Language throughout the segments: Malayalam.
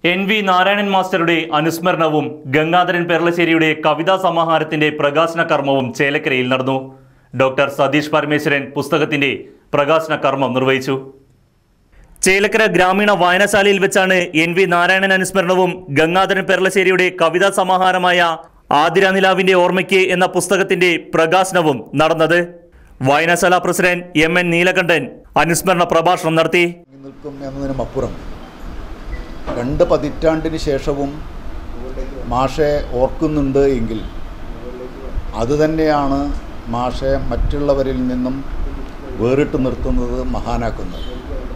എൻ വി നാരായണൻ മാസ്റ്ററുടെ അനുസ്മരണവും ഗംഗാധരൻ പെർളശ്ശേരിയുടെ കവിതാ സമാഹാരത്തിന്റെ പ്രകാശന കർമ്മവും ചേലക്കരയിൽ നടന്നു ഡോക്ടർ സതീഷ് പരമേശ്വരൻ പുസ്തകത്തിന്റെ പ്രകാശന കർമ്മം നിർവഹിച്ചു ചേലക്കര ഗ്രാമീണ വായനശാലയിൽ വെച്ചാണ് എൻ വി നാരായണൻ അനുസ്മരണവും ഗംഗാധരൻ പെർളശ്ശേരിയുടെ കവിതാ സമാഹാരമായ ആതിര നിലാവിന്റെ ഓർമ്മയ്ക്ക് എന്ന പുസ്തകത്തിന്റെ പ്രകാശനവും നടന്നത് വായനശാല പ്രസിഡന്റ് എം എൻ നീലകണ്ഠൻ അനുസ്മരണ പ്രഭാഷണം നടത്തി നിൽക്കും എന്നതിനും അപ്പുറം രണ്ട് പതിറ്റാണ്ടിന് ശേഷവും മാഷെ ഓർക്കുന്നുണ്ട് എങ്കിൽ അതുതന്നെയാണ് മാഷെ മറ്റുള്ളവരിൽ നിന്നും വേറിട്ട് നിർത്തുന്നത് മഹാനാക്കുന്നത്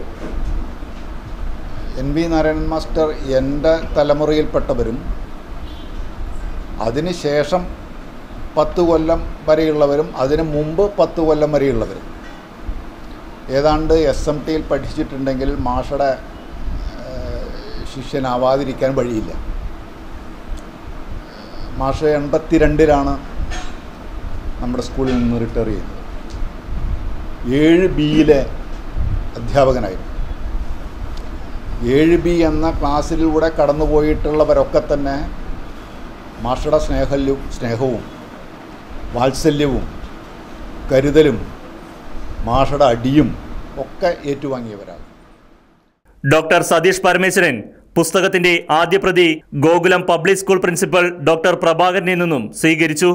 എൻ വി നാരായണൻ മാസ്റ്റർ എൻ്റെ തലമുറയിൽപ്പെട്ടവരും അതിന് ശേഷം പത്ത് കൊല്ലം വരെയുള്ളവരും അതിന് മുമ്പ് പത്ത് കൊല്ലം വരെയുള്ളവരും ഏതാണ്ട് എസ് എം ടിയിൽ പഠിച്ചിട്ടുണ്ടെങ്കിൽ മാഷയുടെ ഏഹ്, ശിഷ്യനാവാതിരിക്കാൻ വഴിയില്ല മാഷ എൺപത്തിരണ്ടിലാണ് നമ്മുടെ സ്കൂളിൽ നിന്ന് റിട്ടയർ ചെയ്തത് ഏഴ് ബിയിലെ അധ്യാപകനായിരുന്നു ഏഴ് ബി എന്ന ക്ലാസ്സിലൂടെ കടന്നുപോയിട്ടുള്ളവരൊക്കെ തന്നെ മാഷയുടെ സ്നേഹല്യവും സ്നേഹവും വാത്സല്യവും കരുതലും മാഷയുടെ അടിയും ഒക്കെ ഏറ്റുവാങ്ങിയവരാണ് ഡോക്ടർ സതീഷ് പരമേശ്വരൻ പുസ്തകത്തിന്റെ ആദ്യ പ്രതി Gokulam public school principal doctor പ്രഭാകരനിൽ നിന്നും സ്വീകരിച്ചു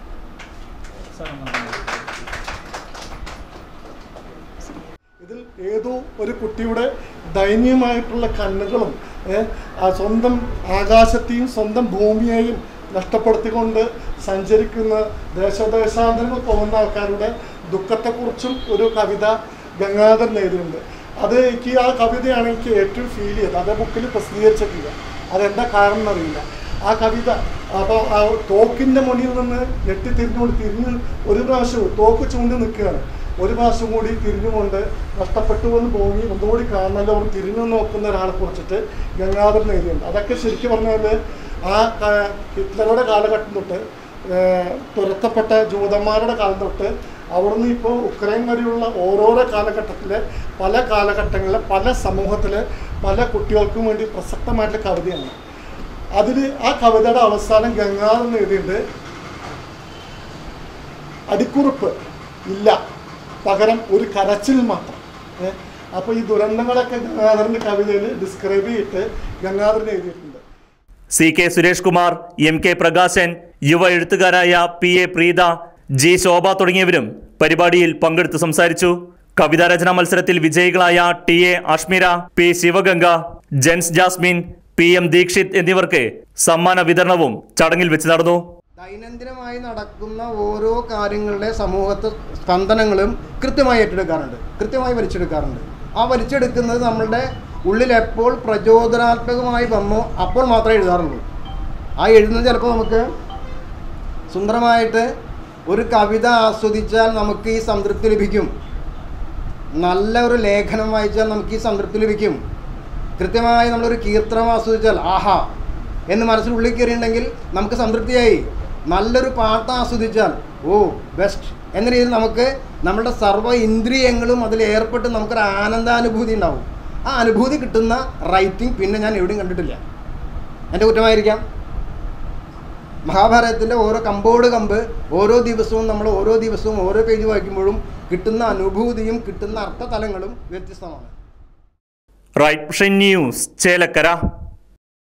ഇതിൽ ഏതോ ഒരു കുട്ടിയുടെ ദയനീയമായിട്ടുള്ള കണ്ണുകളും ഏ, ആ സ്വന്തം ആകാശത്തെയും സ്വന്തം ഭൂമിയെയും നഷ്ടപ്പെടുത്തിക്കൊണ്ട് സഞ്ചരിക്കുന്ന ദേശദേശാന്തരങ്ങൾ പോകുന്ന ആൾക്കാരുടെ ദുഃഖത്തെക്കുറിച്ചും ഒരു കവിത ഗംഗാധരൻ എഴുതിയിട്ടുണ്ട് അത് എനിക്ക് ആ കവിതയാണ് എനിക്ക് ഏറ്റവും ഫീൽ ചെയ്തത് അതേ ബുക്കിൽ പ്രസിദ്ധീകരിച്ചിട്ടില്ല അതെന്താ കാരണം എന്നറിയില്ല ആ കവിത അപ്പോൾ ആ തോക്കിൻ്റെ മുന്നിൽ നിന്ന് ഞെട്ടി തിരിഞ്ഞുകൊണ്ട് തിരിഞ്ഞ് ഒരു പ്രാവശ്യം തോക്ക് ചൂണ്ടി നിൽക്കുകയാണ് ഒരു പ്രാവശ്യം കൂടി തിരിഞ്ഞുകൊണ്ട് നഷ്ടപ്പെട്ടു എന്ന് ഭൂമി ഒന്നുകൂടി കാണണമല്ലോ അവർ തിരിഞ്ഞു നോക്കുന്ന ഒരാളെ കുറിച്ചിട്ട് ഗംഗാധരൻ എഴുതിയുണ്ട് അതൊക്കെ ശരിക്കും പറഞ്ഞാൽ ആ ക- ഹിറ്റ്ലറുടെ കാലഘട്ടം തൊട്ട് ഏഹ്, തുരത്തപ്പെട്ട ജൂതന്മാരുടെ കാലം തൊട്ട് അവിടുന്ന് ഇപ്പോൾ ഉക്രൈൻ വരെയുള്ള ഓരോരോ കാലഘട്ടത്തിലെ പല കാലഘട്ടങ്ങളിലെ പല സമൂഹത്തിലെ പല കുട്ടികൾക്കും വേണ്ടി പ്രസക്തമായിട്ടുള്ള കവിതയാണ് അതിൽ ആ കവിതയുടെ അവസാനം ഗംഗാധരൻ എഴുതിയിട്ടുണ്ട് അടിക്കുറിപ്പ് ഇല്ല പകരം ഒരു കരച്ചിൽ മാത്രം അപ്പോൾ ഈ ദുരന്തങ്ങളൊക്കെ ഗംഗാധരൻ്റെ കവിതയിൽ ഡിസ്ക്രൈബ് ചെയ്തിട്ട് ഗംഗാധരൻ എഴുതിയിട്ടുണ്ട് C K Suresh Kumar M K Prakashan യുവ എഴുത്തുകാരായ P A Preetha G Shobha തുടങ്ങിയവരും പരിപാടിയിൽ പങ്കെടുത്ത് സംസാരിച്ചു കവിതാരചനാ മത്സരത്തിൽ വിജയികളായ T A Ashmira P Sivaganga Jens Jasmine P M Dikshith എന്നിവർക്ക് സമ്മാന വിതരണവും ചടങ്ങിൽ വെച്ച് നടന്നു ദൈനംദിനമായി നടക്കുന്ന ഓരോ കാര്യങ്ങളുടെ സമൂഹത്തെ സ്പന്ദനങ്ങളും കൃത്യമായി ഏറ്റെടുക്കാറുണ്ട് കൃത്യമായി വലിച്ചെടുക്കാറുണ്ട് ആ വലിച്ചെടുക്കുന്നത് നമ്മളുടെ ഉള്ളിൽ എപ്പോൾ പ്രചോദനാത്മകമായി വന്നോ അപ്പോൾ മാത്രമേ എഴുതാറുള്ളൂ ആ എഴുതുന്നത് ചിലപ്പോൾ നമുക്ക് സുന്ദരമായിട്ട് ഒരു കവിത ആസ്വദിച്ചാൽ നമുക്ക് ഈ സംതൃപ്തി ലഭിക്കും നല്ല ഒരു ലേഖനം വായിച്ചാൽ നമുക്ക് ഈ സംതൃപ്തി ലഭിക്കും കൃത്യമായി നമ്മളൊരു കീർത്തനം ആസ്വദിച്ചാൽ ആഹാ എന്ന് മനസ്സിനുള്ളിൽ കയറിയിട്ടുണ്ടെങ്കിൽ നമുക്ക് സംതൃപ്തിയായി നല്ലൊരു പാട്ട് ആസ്വദിച്ചാൽ ഓ ബെസ്റ്റ് എന്ന രീതിയിൽ നമുക്ക് നമ്മുടെ സർവ്വ ഇന്ദ്രിയങ്ങളും അതിൽ ഏർപ്പെട്ട് നമുക്കൊരു ആനന്ദാനുഭൂതി ഉണ്ടാവും ആ അനുഭൂതി കിട്ടുന്ന റൈറ്റിംഗ് പിന്നെ ഞാൻ എവിടെയും കണ്ടിട്ടില്ല എൻ്റെ കുറ്റമായിരിക്കാം മഹാഭാരതത്തിൻ്റെ ഓരോ കമ്പോട് കമ്പ് ഓരോ ദിവസവും നമ്മൾ ഓരോ ദിവസവും ഓരോ പേജ് വായിക്കുമ്പോഴും കിട്ടുന്ന അനുഭൂതിയും കിട്ടുന്ന അർത്ഥതലങ്ങളും വ്യത്യസ്തമാണ് റൈറ്റ് ന്യൂസ് ചേലക്കര